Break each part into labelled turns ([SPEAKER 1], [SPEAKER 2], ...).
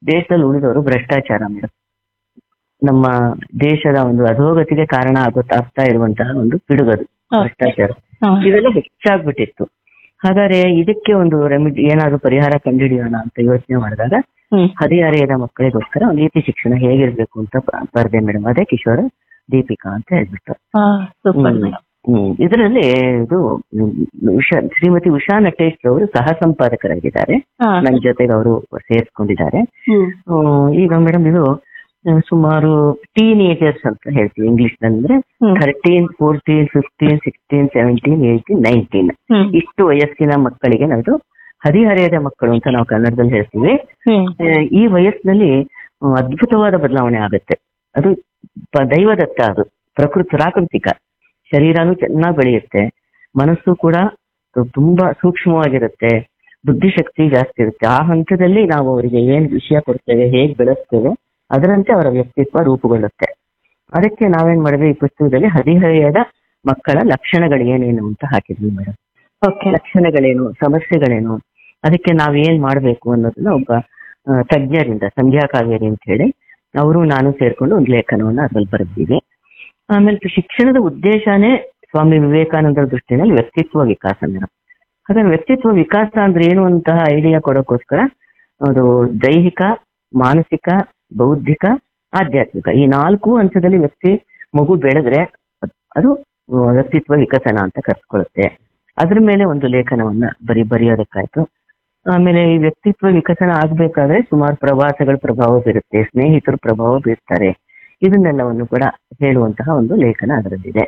[SPEAKER 1] ದೇಶದಲ್ಲಿ ಉಳಿದವರು ಭ್ರಷ್ಟಾಚಾರ ಮೇಡಮ್ ನಮ್ಮ ದೇಶದ ಒಂದು ಅಧೋಗತಿಗೆ ಕಾರಣ ಆಗುತ್ತಾ ಆಗ್ತಾ ಇರುವಂತಹ ಒಂದು ಪಿಡುಗದು ಭ್ರಷ್ಟಾಚಾರ
[SPEAKER 2] ಹಾ.
[SPEAKER 1] ಇವೆಲ್ಲ ಹೆಚ್ಚಾಗ್ಬಿಟ್ಟಿತ್ತು ಹಾಗಾದ್ರೆ ಇದಕ್ಕೆ ಒಂದು ರೆಮಿಡಿ ಏನಾದ್ರು ಪರಿಹಾರ ಕಂಡುಹಿಡಿಯೋಣ ಅಂತ ಯೋಚನೆ ಮಾಡಿದಾಗ
[SPEAKER 2] ಹ್ಮ್
[SPEAKER 1] ಹದಿಹರೆಯದ ಮಕ್ಕಳಿಗೋಸ್ಕರ ಒಂದು ನೀತಿ ಶಿಕ್ಷಣ ಹೇಗಿರ್ಬೇಕು ಅಂತ ಬ- ಬರ್ದೆ ಮೇಡಮ್ ಅದೇ ಕಿಶೋರ ದೀಪಿಕಾ ಅಂತ ಹೇಳ್ಬಿಟ್ಟು
[SPEAKER 2] ಹಾ ಸೂಪರ್
[SPEAKER 1] ಹ್ಮ್.
[SPEAKER 2] ಮೇಡಮ್
[SPEAKER 1] ಹ್ಮ್ ಇದರಲ್ಲಿ ಇದು ಹ್ಮ್, ಉಷಾ ಶ್ರೀಮತಿ ಉಷಾ ನಟೇಶ್ ಅವರು ಸಹ ಸಂಪಾದಕರಾಗಿದ್ದಾರೆ
[SPEAKER 2] ಹಾ
[SPEAKER 1] ನನ್ನ ಜೊತೆಗೆ ಅವರು ಸೇರಿಸ್ಕೊಂಡಿದ್ದಾರೆ
[SPEAKER 2] ಹ್ಮ್
[SPEAKER 1] ಹ್ಮ್, ಈಗ ಮೇಡಮ್ ಇದು ಆ, ಸುಮಾರು ಟೀನ್ ಏಜರ್ಸ್ ಅಂತ ಹೇಳ್ತೀವಿ ಇಂಗ್ಲಿಷ್ ಅಂದ್ರೆ
[SPEAKER 2] hmm.
[SPEAKER 1] Thirteen fourteen fifteen sixteen seventeen eighteen nineteen
[SPEAKER 2] hmm
[SPEAKER 1] ಇಷ್ಟು ವಯಸ್ಸಿನ ಮಕ್ಕಳಿಗೆ ನಾವು ಹದಿಹರೆಯದ ಮಕ್ಕಳು ಅಂತ ನಾವು ಕನ್ನಡದಲ್ಲಿ ಹೇಳ್ತೀವಿ
[SPEAKER 2] ಹ್ಮ್
[SPEAKER 1] ಆ, ಈ ವಯಸ್ಸಿನಲ್ಲಿ ಆ, ಅದ್ಭುತವಾದ ಬದಲಾವಣೆ ಆಗುತ್ತೆ ಅದು ಪ- ದೈವದತ್ತ ಅದು ಪ್ರಕೃತಿ ಪ್ರಾಕೃತಿಕ ಶರೀರನೂ ಚೆನ್ನಾಗಿ ಬೆಳೆಯುತ್ತೆ ಮನಸ್ಸು ಕೂಡ ತುಂಬಾ ಸೂಕ್ಷ್ಮವಾಗಿರುತ್ತೆ ಬುದ್ಧಿಶಕ್ತಿ ಜಾಸ್ತಿ ಇರುತ್ತೆ ಆ ಹಂತದಲ್ಲಿ ನಾವು ಅವರಿಗೆ ಏನ್ ವಿಷಯ ಕೊಡ್ತೇವೆ ಹೇಗ್ ಬೆಳೆಸ್ತೇವೆ ಅದರಂತೆ ಅವರ ವ್ಯಕ್ತಿತ್ವ ರೂಪುಗೊಳ್ಳುತ್ತೆ ಅದಕ್ಕೆ ನಾವೇನ್ ಮಾಡಿದ್ವಿ ಈ ಪುಸ್ತಕದಲ್ಲಿ ಹದಿಹರೆಯದ ಮಕ್ಕಳ ಲಕ್ಷಣಗಳು ಏನೇನು ಅಂತ ಹಾಕಿದ್ವಿ ಮೇಡಮ್
[SPEAKER 2] ಓಕೆ
[SPEAKER 1] ಲಕ್ಷಣಗಳೇನು ಸಮಸ್ಯೆಗಳೇನು ಅದಕ್ಕೆ ನಾವ್ ಏನ್ ಮಾಡ್ಬೇಕು ಅನ್ನೋದನ್ನ ಒಬ್ಬ ಆ, ತಜ್ಞರಿಂದ ಸಂಧ್ಯಾ ಕಾವೇರಿ ಅಂತ ಹೇಳಿ ಅವರು ನಾನು ಸೇರ್ಕೊಂಡು ಒಂದು ಲೇಖನವನ್ನ ಅದ್ರಲ್ಲಿ ಬರೆದಿದ್ದೀವಿ ಆಮೇಲೆ ಶಿಕ್ಷಣದ ಉದ್ದೇಶನೇ ಸ್ವಾಮಿ ವಿವೇಕಾನಂದರ ದೃಷ್ಟಿನಲ್ಲಿ ವ್ಯಕ್ತಿತ್ವ ವಿಕಾಸ ಮೇಡಮ್ ಹಾಗಾದ್ರೆ ವ್ಯಕ್ತಿತ್ವ ವಿಕಾಸ ಅಂದ್ರೆ ಏನು ಅಂತಹ ಐಡಿಯಾ ಕೊಡೋಕ್ಕೋಸ್ಕರ ಅದು ದೈಹಿಕ ಮಾನಸಿಕ ಬೌದ್ಧಿಕ ಆಧ್ಯಾತ್ಮಿಕ ಈ ನಾಲ್ಕು ಹಂತದಲ್ಲಿ ವ್ಯಕ್ತಿ ಮಗು ಬೆಳೆದ್ರೆ ಅದು ಆ, ವ್ಯಕ್ತಿತ್ವ ವಿಕಸನ ಅಂತ ಕರ್ಸ್ಕೊಳ್ಳುತ್ತೆ ಅದ್ರ ಮೇಲೆ ಒಂದು ಲೇಖನವನ್ನ ಬರಿ ಬರೆಯೋದಕ್ಕಾಯ್ತು ಆಮೇಲೆ ಈ ವ್ಯಕ್ತಿತ್ವ ವಿಕಸನ ಆಗ್ಬೇಕಾದ್ರೆ ಸುಮಾರು ಪ್ರವಾಸಗಳ ಪ್ರಭಾವ ಬೀರುತ್ತೆ ಸ್ನೇಹಿತರು ಪ್ರಭಾವ ಬೀರ್ತಾರೆ ಇದನ್ನೆಲ್ಲವನ್ನು ಕೂಡ ಹೇಳುವಂತಹ ಒಂದು ಲೇಖನ ಅದರಲ್ಲಿದೆ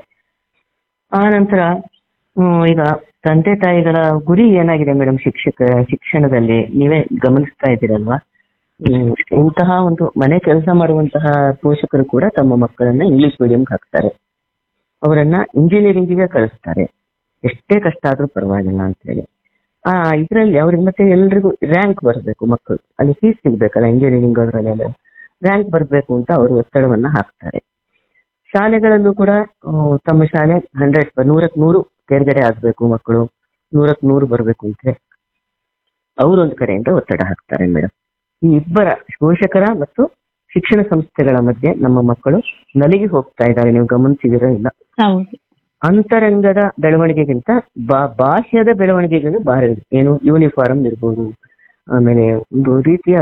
[SPEAKER 1] ಆ ನಂತರ ಹ್ಮ್, ಈಗ ತಂದೆ ತಾಯಿಗಳ ಗುರಿ ಏನಾಗಿದೆ ಮೇಡಮ್ ಶಿಕ್ಷಕ ಶಿಕ್ಷಣದಲ್ಲಿ ನೀವೇ ಗಮನಿಸ್ತಾ ಇದ್ದೀರಲ್ವಾ ಹ್ಮ್, ಇಂತಹ ಒಂದು ಮನೆ ಕೆಲಸ ಮಾಡುವಂತಹ ಪೋಷಕರು ಕೂಡ ತಮ್ಮ ಮಕ್ಕಳನ್ನ ಇಂಗ್ಲಿಷ್ ಮೀಡಿಯಂಗೆ ಹಾಕ್ತಾರೆ ಅವರನ್ನ ಇಂಜಿನಿಯರಿಂಗಿಗೆ ಕಳಿಸ್ತಾರೆ ಎಷ್ಟೇ ಕಷ್ಟ ಆದ್ರೂ ಪರವಾಗಿಲ್ಲ ಅಂತ ಹೇಳಿ ಆ ಇದರಲ್ಲಿ ಅವ್ರಿಗೆ ಮತ್ತೆ ಎಲ್ರಿಗೂ ರ್ಯಾಂಕ್ ಬರಬೇಕು ಮಕ್ಕಳು ಅಲ್ಲಿ ಫೀಸ್ ಸಿಗ್ಬೇಕಲ್ಲ ಇಂಜಿನಿಯರಿಂಗ್ ಅದರಲ್ಲೆಲ್ಲ ರ್ಯಾಂಕ್ ಬರಬೇಕು ಅಂತ ಅವರು ಒತ್ತಡವನ್ನ ಹಾಕ್ತಾರೆ ಶಾಲೆಗಳಲ್ಲೂ ಕೂಡ ಆ, ತಮ್ಮ ಶಾಲೆ ಹಂಡ್ರೆಡ್ ನೂರಕ್ ನೂರು ತೇರ್ಗಡೆ ಆಗ್ಬೇಕು ಮಕ್ಕಳು ನೂರಕ್ ನೂರು ಬರಬೇಕು ಅಂತ ಅವರೊಂದು ಕಡೆಯಿಂದ ಒತ್ತಡ ಹಾಕ್ತಾರೆ ಮೇಡಮ್ ಈ ಇಬ್ಬರ ಪೋಷಕರ ಮತ್ತು ಶಿಕ್ಷಣ ಸಂಸ್ಥೆಗಳ ಮಧ್ಯೆ ನಮ್ಮ ಮಕ್ಕಳು ನಲಿಗೆ ಹೋಗ್ತಾ ಇದ್ದಾರೆ ನೀವು ಗಮನಿಸಿದಿರೋ ಇಲ್ಲ
[SPEAKER 2] ಹೌದು
[SPEAKER 1] ಅಂತರಂಗದ ಬೆಳವಣಿಗೆಗಿಂತ ಬಾ ಬಾಹ್ಯದ ಬೆಳವಣಿಗೆಗಳು ಬಾರ ಏನು ಯೂನಿಫಾರ್ಮ್ ಇರ್ಬೋದು ಆಮೇಲೆ ಒಂದು ರೀತಿಯ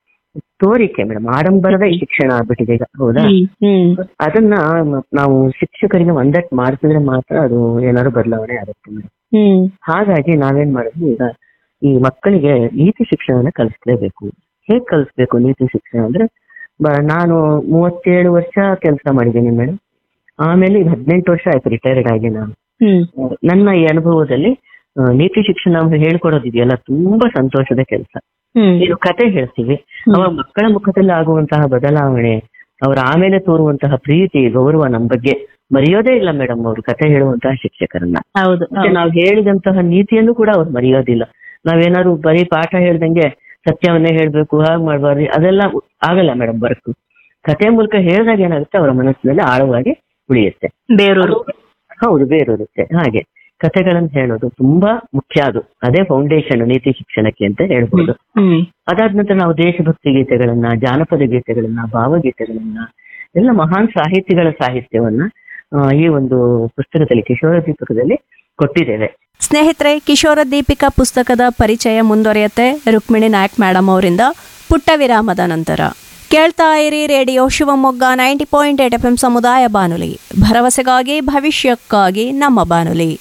[SPEAKER 1] ತೋರಿಕೆ ಮೇಡಮ್ ಆಡಂಬರದ ಈ ಶಿಕ್ಷಣ ಆಗ್ಬಿಟ್ಟಿದೆ ಈಗ ಹೌದಾ
[SPEAKER 2] ಹ್ಮ್ ಹ್ಮ್
[SPEAKER 1] ಅದನ್ನ ಮ- ನಾವು ಶಿಕ್ಷಕರಿಗೆ ಒಂದಟ್ಟು ಮಾಡಿಸಿದ್ರೆ ಮಾತ್ರ ಅದು ಏನಾದ್ರು ಬದಲಾವಣೆ ಆಗುತ್ತೆ ಮೇಡಮ್
[SPEAKER 2] ಹ್ಮ್
[SPEAKER 1] ಹಾಗಾಗಿ ನಾವೇನ್ ಮಾಡಿದ್ವಿ ಈಗ ಈ ಮಕ್ಕಳಿಗೆ ನೀತಿ ಶಿಕ್ಷಣವನ್ನ ಕಲಿಸ್ಲೇಬೇಕು ಹೇಗ್ ಕಲಿಸ್ಬೇಕು ನೀತಿ ಶಿಕ್ಷಣ ಅಂದ್ರೆ ಬ- ನಾನು ಮೂವತ್ತೇಳು ವರ್ಷ ಕೆಲಸ ಮಾಡಿದ್ದೀನಿ ಮೇಡಮ್ ಆಮೇಲೆ ಈಗ ಹದಿನೆಂಟು ವರ್ಷ ಆಯ್ತು ರಿಟೈರ್ಡ್ ಆಗಿ ನಾನು
[SPEAKER 2] ಹ್ಮ್
[SPEAKER 1] ನನ್ನ ಈ ಅನುಭವದಲ್ಲಿ ಆ, ನೀತಿ ಶಿಕ್ಷಣ ಹೇಳ್ಕೊಡೋದಿದೆಯಲ್ಲ ತುಂಬಾ ಸಂತೋಷದ ಕೆಲಸ
[SPEAKER 2] ಹ್ಮ್
[SPEAKER 1] ಇದು ಕತೆ ಹೇಳ್ತೀವಿ ಅವಾಗ ಮಕ್ಕಳ ಮುಖದಲ್ಲಿ ಆಗುವಂತಹ ಬದಲಾವಣೆ ಅವರ ಆಮೇಲೆ ತೋರುವಂತಹ ಪ್ರೀತಿ ಗೌರವ ನಮ್ಮ ಬಗ್ಗೆ ಮರೆಯೋದೇ ಇಲ್ಲ ಮೇಡಮ್ ಅವರು ಕತೆ ಹೇಳುವಂತಹ ಶಿಕ್ಷಕರನ್ನ
[SPEAKER 2] ಹೌದು
[SPEAKER 1] ಮತ್ತೆ ನಾವು ಹೇಳಿದಂತಹ ನೀತಿಯನ್ನು ಕೂಡ ಅವ್ರು ಮರೆಯೋದಿಲ್ಲ ನಾವೇನಾದ್ರು ಬರೀ ಪಾಠ ಹೇಳ್ದಂಗೆ ಸತ್ಯವನ್ನೇ ಹೇಳ್ಬೇಕು ಹಾಗೆ ಮಾಡ್ಬಾರ್ದು ಅದೆಲ್ಲ ಆಗಲ್ಲ ಮೇಡಮ್ ವರ್ಕ್ ಕತೆ ಮೂಲಕ ಹೇಳಿದಾಗ ಏನಾಗುತ್ತೆ ಅವರ ಮನಸ್ಸಿನಲ್ಲಿ ಆಳವಾಗಿ ಉಳಿಯುತ್ತೆ
[SPEAKER 2] ಬೇರೂರು
[SPEAKER 1] ಹೌದು ಬೇರೂರುತ್ತೆ ಹಾಗೆ ಕಥೆಗಳನ್ನು ಹೇಳೋದು ತುಂಬಾ ಮುಖ್ಯ ಅದು ಅದೇ ಫೌಂಡೇಶನ್ ನೀತಿ ಶಿಕ್ಷಣಕ್ಕೆ ಅಂತ ಹೇಳ್ಬೋದು
[SPEAKER 2] ಹ್ಮ್
[SPEAKER 1] ಅದಾದ ನಂತರ ನಾವು ದೇಶಭಕ್ತಿ ಗೀತೆಗಳನ್ನ ಜಾನಪದ ಗೀತೆಗಳನ್ನ ಭಾವಗೀತೆಗಳನ್ನ ಎಲ್ಲ ಮಹಾನ್ ಸಾಹಿತಿಗಳ ಸಾಹಿತ್ಯವನ್ನ ಆ, ಈ ಒಂದು ಪುಸ್ತಕದಲ್ಲಿ ಕಿಶೋರ ದೀಪಕದಲ್ಲಿ ಕೊಟ್ಟಿದ್ದೇವೆ
[SPEAKER 3] ಸ್ನೇಹಿತರೆ ಕಿಶೋರ ದೀಪಿಕಾ ಪುಸ್ತಕದ ಪರಿಚಯ ಮುಂದುವರಿಯುತ್ತೆ ರುಕ್ಮಿಣಿ ನಾಯಕ್ ಮೇಡಮ್ ಅವರಿಂದ ಪುಟ್ಟ ವಿರಾಮದ ನಂತರ ಕೇಳ್ತಾ ಇರಿ radio Shivamogga ninety point eight F M ಸಮುದಾಯ ಬಾನುಲಿ ಭರವಸೆಗಾಗಿ ಭವಿಷ್ಯಕ್ಕಾಗಿ ನಮ್ಮ ಬಾನುಲಿ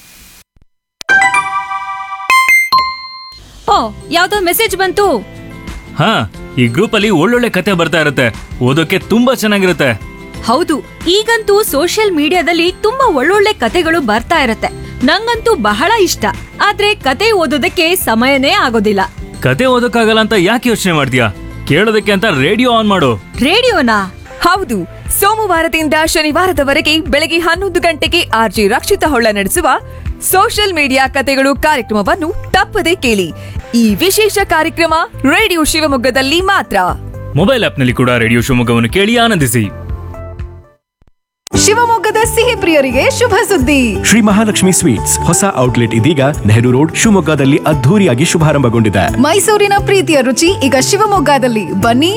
[SPEAKER 4] ಓ ಯಾವ್ದೋ ಮೆಸೇಜ್ ಬಂತು
[SPEAKER 5] ಹಾ ಈ ಗ್ರೂಪ್ ಅಲ್ಲಿ ಒಳ್ಳೊಳ್ಳೆ ಕತೆ ಬರ್ತಾ ಇರುತ್ತೆ ಓದೋಕೆ ತುಂಬಾ ಚೆನ್ನಾಗಿರುತ್ತೆ
[SPEAKER 4] ಹೌದು ಈಗಂತೂ ಸೋಷಿಯಲ್ ಮೀಡಿಯಾದಲ್ಲಿ ತುಂಬಾ ಒಳ್ಳೊಳ್ಳೆ ಕತೆಗಳು ಬರ್ತಾ ಇರತ್ತೆ ನಂಗಂತೂ ಬಹಳ ಇಷ್ಟ ಆದ್ರೆ ಕತೆ ಓದೋದಕ್ಕೆ ಸಮಯನೇ ಆಗೋದಿಲ್ಲ
[SPEAKER 5] ಕತೆ ಓದೋಕ್ಕಾಗಲ್ಲ ಅಂತ ಯಾಕೆ ಯೋಚನೆ ಮಾಡ್ತೀಯಾ ಕೇಳೋದಕ್ಕೆ ಅಂತ ರೇಡಿಯೋ ಆನ್ ಮಾಡು
[SPEAKER 4] ರೇಡಿಯೋನಾ
[SPEAKER 6] ಹೌದು ಸೋಮವಾರದಿಂದ ಶನಿವಾರದವರೆಗೆ ಬೆಳಗ್ಗೆ ಹನ್ನೊಂದು ಗಂಟೆಗೆ ಆರ್ಜಿ ರಕ್ಷಿತ ಹೊಳ್ಳ ನಡೆಸುವ ಸೋಷಿಯಲ್ ಮೀಡಿಯಾ ಕತೆಗಳು ಕಾರ್ಯಕ್ರಮವನ್ನು ತಪ್ಪದೇ ಕೇಳಿ ಈ ವಿಶೇಷ ಕಾರ್ಯಕ್ರಮ ರೇಡಿಯೋ ಶಿವಮೊಗ್ಗದಲ್ಲಿ ಮಾತ್ರ
[SPEAKER 5] ಮೊಬೈಲ್ ಆಪ್ನಲ್ಲಿ ಕೂಡ ರೇಡಿಯೋ ಶಿವಮೊಗ್ಗವನ್ನು ಕೇಳಿ ಆನಂದಿಸಿ
[SPEAKER 6] ಶಿವಮೊಗ್ಗದ ಸಿಹಿ ಪ್ರಿಯರಿಗೆ ಶುಭ ಸುದ್ದಿ
[SPEAKER 7] ಶ್ರೀ ಮಹಾಲಕ್ಷ್ಮಿ ಸ್ವೀಟ್ಸ್ ಹೊಸ ಔಟ್ಲೆಟ್ ಇದೀಗ ನೆಹರು ರೋಡ್ ಶಿವಮೊಗ್ಗದಲ್ಲಿ ಅದ್ಧೂರಿಯಾಗಿ ಶುಭಾರಂಭಗೊಂಡಿದೆ
[SPEAKER 6] ಮೈಸೂರಿನ ಪ್ರೀತಿಯ ರುಚಿ ಈಗ ಶಿವಮೊಗ್ಗದಲ್ಲಿ ಬನ್ನಿ